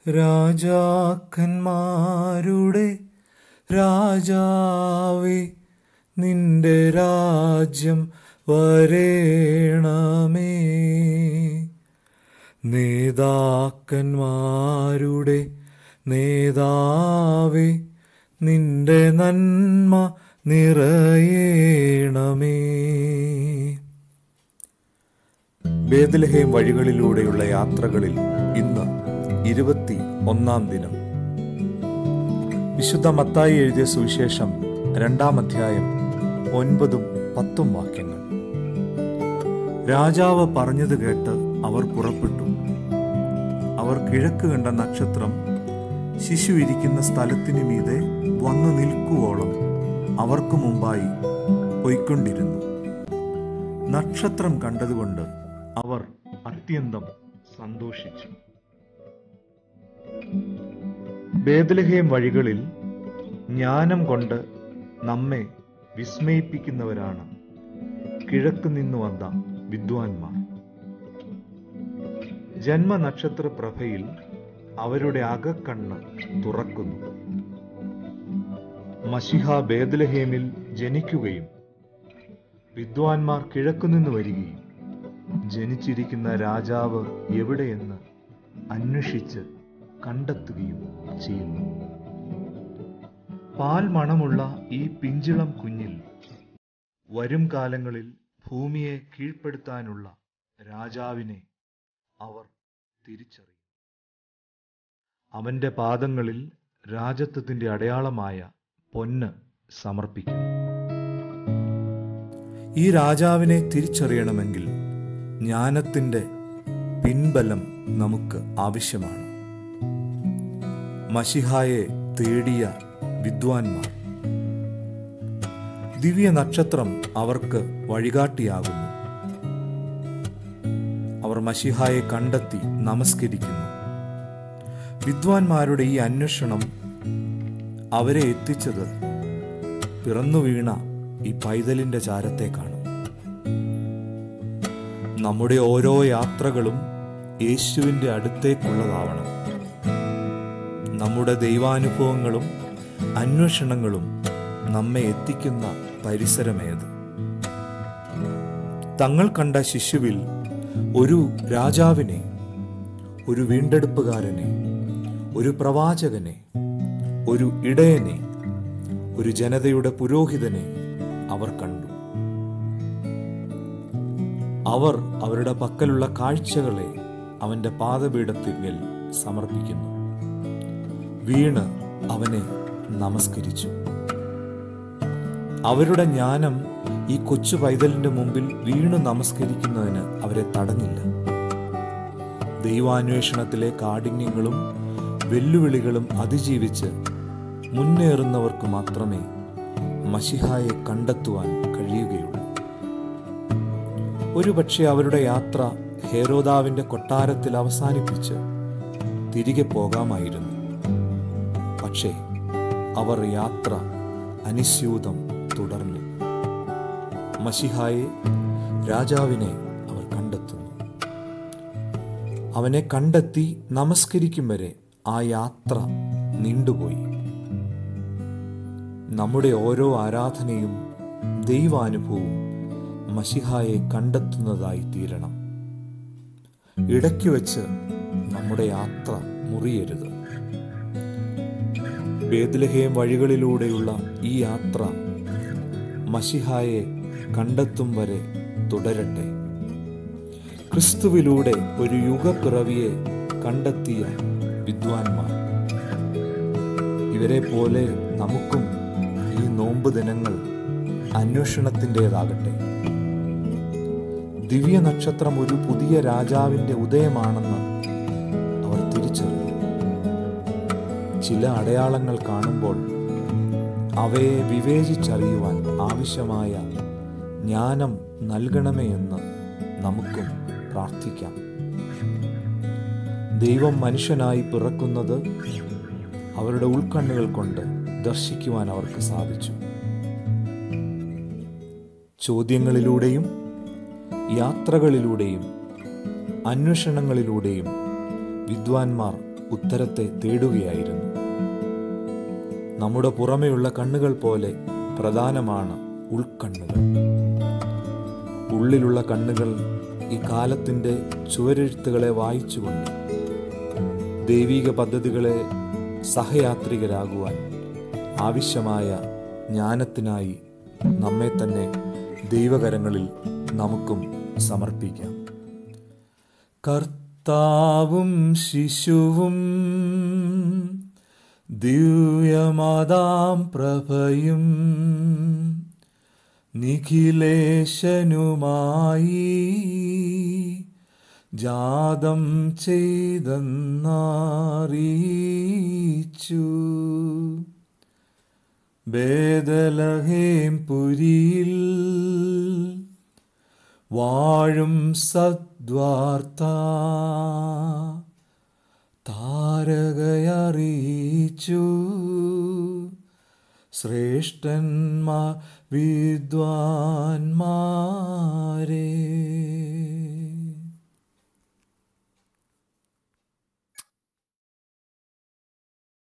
രാജാക്കന്മാരുടെ രാജാവേ നിന്റെ രാജ്യം വരേണമേ നേതാക്കന്മാരുടെ നേതാവേ നിന്റെ നന്മ നിറയേണമേ ബേദലഹേം വഴികളിലൂടെയുള്ള യാത്രകളിൽ ഇന്ന് ഇരുപത്തി ഒന്നാം ദിനം വിശുദ്ധ മത്തായി എഴുതിയ സുവിശേഷം രണ്ടാം അധ്യായം ഒൻപതും പത്തും വാക്യങ്ങൾ രാജാവ് പറഞ്ഞത് കേട്ട് അവർ പുറപ്പെട്ടു അവർ കിഴക്ക് കണ്ട നക്ഷത്രം ശിശു ഇരിക്കുന്ന സ്ഥലത്തിനു മീതെ വന്നു നിൽക്കുവോളം അവർക്ക് മുമ്പായി പൊയ്ക്കൊണ്ടിരുന്നു നക്ഷത്രം കണ്ടതുകൊണ്ട് അവർ അത്യന്തം സന്തോഷിച്ചു ബേദലഹേം വഴികളിൽ ജ്ഞാനം കൊണ്ട് നമ്മെ വിസ്മയിപ്പിക്കുന്നവരാണ് കിഴക്ക് നിന്ന് വന്ന വിദ്വാൻമാർ ജന്മനക്ഷത്ര പ്രഭയിൽ അവരുടെ അകക്കണ്ണ് തുറക്കുന്നു മഷിഹ ബേദലഹേമിൽ ജനിക്കുകയും വിദ്വാൻമാർ കിഴക്കുനിന്ന് വരികയും ജനിച്ചിരിക്കുന്ന രാജാവ് എവിടെയെന്ന് അന്വേഷിച്ച് കണ്ടെത്തുകയും ചെയ്യുന്നു പാൽ മണമുള്ള ഈ പിഞ്ചിളം കുഞ്ഞിൽ വരും കാലങ്ങളിൽ ഭൂമിയെ കീഴ്പ്പെടുത്താനുള്ള രാജാവിനെ അവർ തിരിച്ചറിയും അവന്റെ പാദങ്ങളിൽ രാജത്വത്തിന്റെ അടയാളമായ പൊന്ന് സമർപ്പിക്കുന്നു ഈ രാജാവിനെ തിരിച്ചറിയണമെങ്കിൽ ജ്ഞാനത്തിന്റെ പിൻബലം നമുക്ക് ആവശ്യമാണ് മഷിഹായെ തേടിയ വിദ്വാൻമാർ ദിവ്യ നക്ഷത്രം അവർക്ക് വഴികാട്ടിയാകുന്നു അവർ മഷിഹായെ കണ്ടെത്തി നമസ്കരിക്കുന്നു വിദ്വാൻമാരുടെ ഈ അന്വേഷണം അവരെ എത്തിച്ചത് പിറന്നു വീണ ഈ പൈതലിന്റെ ചാരത്തേക്കാണ് നമ്മുടെ ഓരോ യാത്രകളും യേശുവിൻ്റെ അടുത്തേക്കുള്ളതാവണം നമ്മുടെ ദൈവാനുഭവങ്ങളും അന്വേഷണങ്ങളും നമ്മെ എത്തിക്കുന്ന പരിസരമേത് തങ്ങൾ കണ്ട ശിശുവിൽ ഒരു രാജാവിനെ ഒരു വീണ്ടെടുപ്പുകാരനെ ഒരു പ്രവാചകനെ ഒരു ഇടയനെ ഒരു ജനതയുടെ പുരോഹിതനെ അവർ കണ്ടു അവർ അവരുടെ പക്കലുള്ള കാഴ്ചകളെ അവന്റെ പാദപീഠത്തിങ്കൽ സമർപ്പിക്കുന്നു വീണ് അവനെ നമസ്കരിച്ചു അവരുടെ ജ്ഞാനം ഈ കൊച്ചു പൈതലിന്റെ മുമ്പിൽ വീണ് നമസ്കരിക്കുന്നതിന് അവരെ തടഞ്ഞില്ല ദൈവാന്വേഷണത്തിലെ കാഠിന്യങ്ങളും വെല്ലുവിളികളും അതിജീവിച്ച് മുന്നേറുന്നവർക്ക് മാത്രമേ മഷിഹായെ കണ്ടെത്തുവാൻ കഴിയുകയുള്ളൂ ഒരുപക്ഷെ അവരുടെ യാത്ര ഹേരോദാവിന്റെ കൊട്ടാരത്തിൽ അവസാനിപ്പിച്ച് തിരികെ പോകാമായിരുന്നു പക്ഷേ അവർ യാത്ര അനിശ്യൂതം തുടർന്നു മഷിഹായെ രാജാവിനെ അവർ കണ്ടെത്തുന്നു അവനെ കണ്ടെത്തി നമസ്കരിക്കും വരെ ആ യാത്ര നീണ്ടുപോയി നമ്മുടെ ഓരോ ആരാധനയും ദൈവാനുഭവവും മഷിഹായെ കണ്ടെത്തുന്നതായി തീരണം ഇടയ്ക്ക് വെച്ച് നമ്മുടെ യാത്ര മുറിയരുത് ബേദ്ലഹേം വഴികളിലൂടെയുള്ള ഈ യാത്ര മഷിഹായെ കണ്ടെത്തും വരെ തുടരട്ടെ ക്രിസ്തുവിലൂടെ ഒരു യുഗപ്പിറവിയെ കണ്ടെത്തിയ വിദ്വാൻമാർ ഇവരെ പോലെ നമുക്കും ഈ നോമ്പ് ദിനങ്ങൾ അന്വേഷണത്തിൻ്റെതാകട്ടെ ദിവ്യ നക്ഷത്രം ഒരു പുതിയ രാജാവിൻ്റെ ഉദയമാണെന്ന് അവർ തിരിച്ചറിഞ്ഞു ചില അടയാളങ്ങൾ കാണുമ്പോൾ അവയെ വിവേചിച്ചറിയുവാൻ ആവശ്യമായ ജ്ഞാനം നൽകണമേ എന്ന് നമുക്കും പ്രാർത്ഥിക്കാം ദൈവം മനുഷ്യനായി പിറക്കുന്നത് അവരുടെ ഉൾക്കണ്ണുകൾ കൊണ്ട് ദർശിക്കുവാൻ അവർക്ക് സാധിച്ചു ചോദ്യങ്ങളിലൂടെയും യാത്രകളിലൂടെയും അന്വേഷണങ്ങളിലൂടെയും വിദ്വാൻമാർ ഉത്തരത്തെ തേടുകയായിരുന്നു നമ്മുടെ പുറമെയുള്ള കണ്ണുകൾ പോലെ പ്രധാനമാണ് ഉൾക്കണ്ണുകൾ ഉള്ളിലുള്ള കണ്ണുകൾ ഈ കാലത്തിൻ്റെ ചുവരെഴുത്തുകളെ വായിച്ചുകൊണ്ട് ദൈവിക പദ്ധതികളെ സഹയാത്രികരാകുവാൻ ആവശ്യമായ ജ്ഞാനത്തിനായി നമ്മെ തന്നെ ദൈവകരങ്ങളിൽ നമുക്കും സമർപ്പിക്കാം കർത്താവും ശിശുവും ദിവ്യമാതാം പ്രഭയും നിഖിലേശനുമായി ജാതം ചെയ്തെന്നറിയിച്ചു ബേദലഹേം പുരിയിൽ വാഴും സദ്വാർത്ത താരകയറിയിച്ചു ശ്രേഷ്ഠന്മാർ വിദ്വാൻമാരെ